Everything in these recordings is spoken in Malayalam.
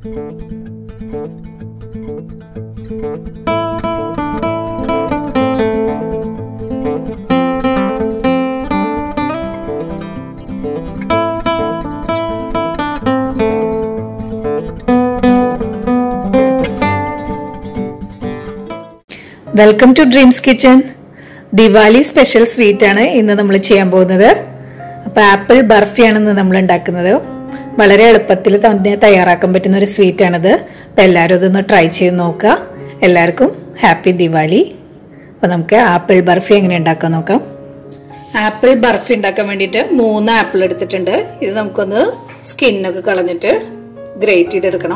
welcome to dreams kitchen Diwali special sweet ആണ് ഇന്ന് നമ്മൾ ചെയ്യാൻ പോകുന്നത് അപ്പൊ ആപ്പിൾ ബർഫിയാണ് ഇന്ന് നമ്മൾ ഉണ്ടാക്കുന്നത് വളരെ എളുപ്പത്തിൽ തന്നെ തയ്യാറാക്കാൻ പറ്റുന്ന ഒരു സ്വീറ്റ് ആണിത് അപ്പൊ എല്ലാവരും ഇതൊന്ന് ട്രൈ ചെയ്ത് നോക്കുക എല്ലാവർക്കും ഹാപ്പി ദിവാലി അപ്പൊ നമുക്ക് ആപ്പിൾ ബർഫി എങ്ങനെ ഉണ്ടാക്കാൻ നോക്കാം ആപ്പിൾ ബർഫി ഉണ്ടാക്കാൻ വേണ്ടിയിട്ട് മൂന്ന് ആപ്പിൾ എടുത്തിട്ടുണ്ട് ഇത് നമുക്കൊന്ന് സ്കിന്നൊക്കെ കളഞ്ഞിട്ട് ഗ്രേറ്റ് ചെയ്തെടുക്കണം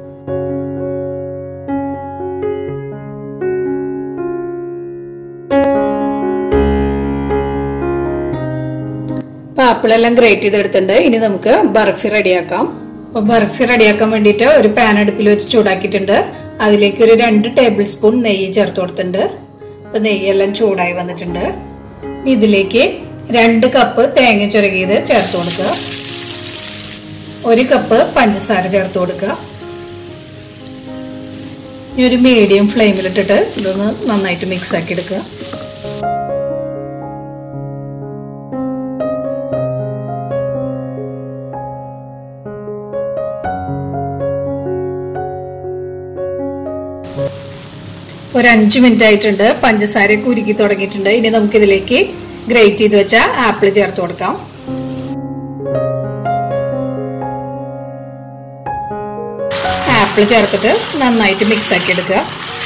അപ്പൊ ആപ്പിളെല്ലാം ഗ്രേറ്റ് ചെയ്തെടുത്തിട്ടുണ്ട് ഇനി നമുക്ക് ബർഫി റെഡിയാക്കാം അപ്പൊ ബർഫി റെഡിയാക്കാൻ വേണ്ടിയിട്ട് ഒരു പാൻ അടുപ്പിൽ വെച്ച് ചൂടാക്കിയിട്ടുണ്ട് അതിലേക്ക് ഒരു രണ്ട് ടേബിൾ സ്പൂൺ നെയ്യ് ചേർത്ത് കൊടുത്തിട്ടുണ്ട് അപ്പൊ നെയ്യെല്ലാം ചൂടായി വന്നിട്ടുണ്ട് ഇതിലേക്ക് രണ്ട് കപ്പ് തേങ്ങ ചുരകിയത് ചേർത്ത് കൊടുക്കുക ഒരു കപ്പ് പഞ്ചസാര ചേർത്ത് കൊടുക്കുക ഇനി ഒരു മീഡിയം ഫ്ലെയിമിലിട്ടിട്ട് ഇതൊന്ന് നന്നായിട്ട് മിക്സ് ആക്കി എടുക്കുക ഒരു അഞ്ച് മിനിറ്റ് ആയിട്ടുണ്ട് പഞ്ചസാര കുരുക്കി തുടങ്ങിയിട്ടുണ്ട് ഇനി നമുക്ക് ഇതിലേക്ക് ഗ്രേറ്റ് ചെയ്ത് വെച്ച ആപ്പിൾ ചേർത്ത് കൊടുക്കാം ആപ്പിൾ ചേർത്തിട്ട് നന്നായിട്ട് മിക്സ് ആക്കി എടുക്കുക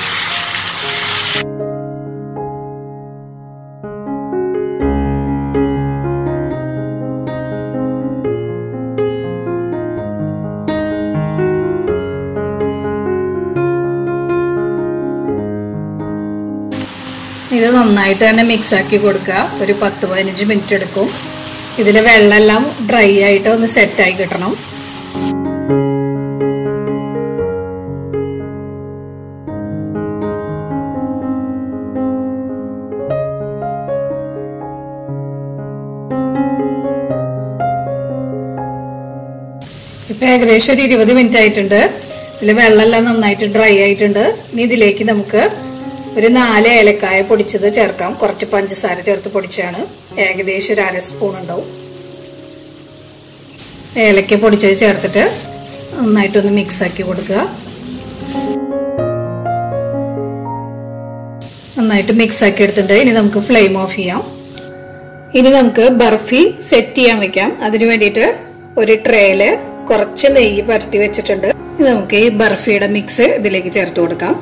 ഇത് നന്നായിട്ട് തന്നെ മിക്സ് ആക്കി കൊടുക്കുക ഒരു പത്ത് പതിനഞ്ച് മിനിറ്റ് എടുക്കും ഇതിൽ വെള്ളമെല്ലാം ഡ്രൈ ആയിട്ട് ഒന്ന് സെറ്റായി കിട്ടണം ഇപ്പൊ ഏകദേശം ഒരു ഇരുപത് മിനിറ്റ് ആയിട്ടുണ്ട് ഇതിൽ വെള്ളമെല്ലാം നന്നായിട്ട് ഡ്രൈ ആയിട്ടുണ്ട് ഇനി ഇതിലേക്ക് നമുക്ക് ഒരു നാല് ഏലക്കായ പൊടിച്ചത് ചേർക്കാം കുറച്ച് പഞ്ചസാര ചേർത്ത് പൊടിച്ചാണ് ഏകദേശം ഒരു അര സ്പൂൺ ഉണ്ടാവും ഏലക്ക പൊടിച്ചത് ചേർത്തിട്ട് നന്നായിട്ടൊന്ന് മിക്സ് ആക്കി കൊടുക്കുക നന്നായിട്ട് മിക്സ് ആക്കി എടുത്തിട്ടുണ്ട് ഇനി നമുക്ക് ഫ്ലെയിം ഓഫ് ചെയ്യാം ഇനി നമുക്ക് ബർഫി സെറ്റ് ചെയ്യാൻ വെക്കാം അതിനു വേണ്ടിയിട്ട് ഒരു ട്രേയില് കുറച്ച് നെയ്യ് പരട്ടി വെച്ചിട്ടുണ്ട് ഇനി നമുക്ക് ഈ ബർഫിയുടെ മിക്സ് ഇതിലേക്ക് ചേർത്ത് കൊടുക്കാം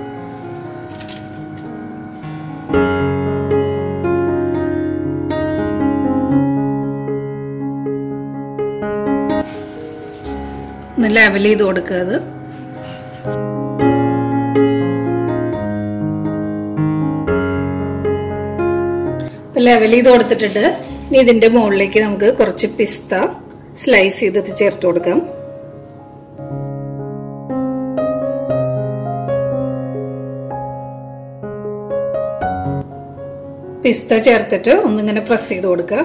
ഒന്ന് ലെവൽ ചെയ്ത് കൊടുക്കുക അത് ലെവൽ ചെയ്ത് കൊടുത്തിട്ടുണ്ട് ഇനി ഇതിന്റെ മുകളിലേക്ക് നമുക്ക് കുറച്ച് പിസ്ത സ്ലൈസ് ചെയ്തിട്ട് ചേർത്ത് കൊടുക്കാം പിസ്ത ചേർത്തിട്ട് ഒന്നിങ്ങനെ പ്രസ് ചെയ്ത് കൊടുക്കുക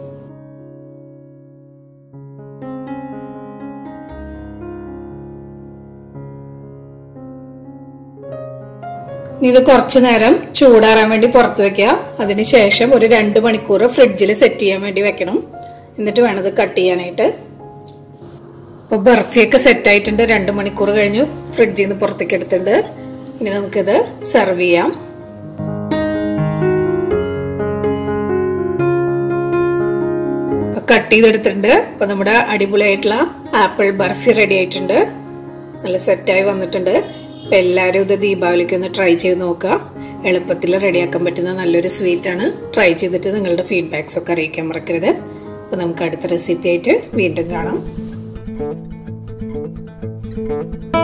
ഇത് കുറച്ചു നേരം ചൂടാറാൻ വേണ്ടി പുറത്ത് വെക്കുക അതിനുശേഷം ഒരു രണ്ട് മണിക്കൂർ ഫ്രിഡ്ജിൽ സെറ്റ് ചെയ്യാൻ വേണ്ടി വെക്കണം എന്നിട്ട് വേണം ഇത് കട്ട് ചെയ്യാനായിട്ട് അപ്പോൾ ബർഫിയൊക്കെ സെറ്റ് ആയിട്ടുണ്ട് രണ്ട് മണിക്കൂർ കഴിഞ്ഞു ഫ്രിഡ്ജിൽ നിന്ന് പുറത്തേക്ക് എടുത്തിട്ടുണ്ട് ഇനി നമുക്കിത് സെർവ് ചെയ്യാം കട്ട് ചെയ്തെടുത്തിട്ടുണ്ട് അപ്പൊ നമ്മുടെ അടിപൊളിയായിട്ടുള്ള ആപ്പിൾ ബർഫി റെഡി ആയിട്ടുണ്ട് നല്ല സെറ്റായി വന്നിട്ടുണ്ട് അപ്പം എല്ലാവരും ഇത് ദീപാവലിക്ക് ഒന്ന് ട്രൈ ചെയ്ത് നോക്കുക എളുപ്പത്തിൽ റെഡിയാക്കാൻ പറ്റുന്ന നല്ലൊരു സ്വീറ്റ് ആണ് ട്രൈ ചെയ്തിട്ട് നിങ്ങളുടെ ഫീഡ്ബാക്സ് ഒക്കെ അറിയിക്കാൻ മറക്കരുത് അപ്പോൾ നമുക്ക് അടുത്ത റെസിപ്പി ആയിട്ട് വീണ്ടും കാണാം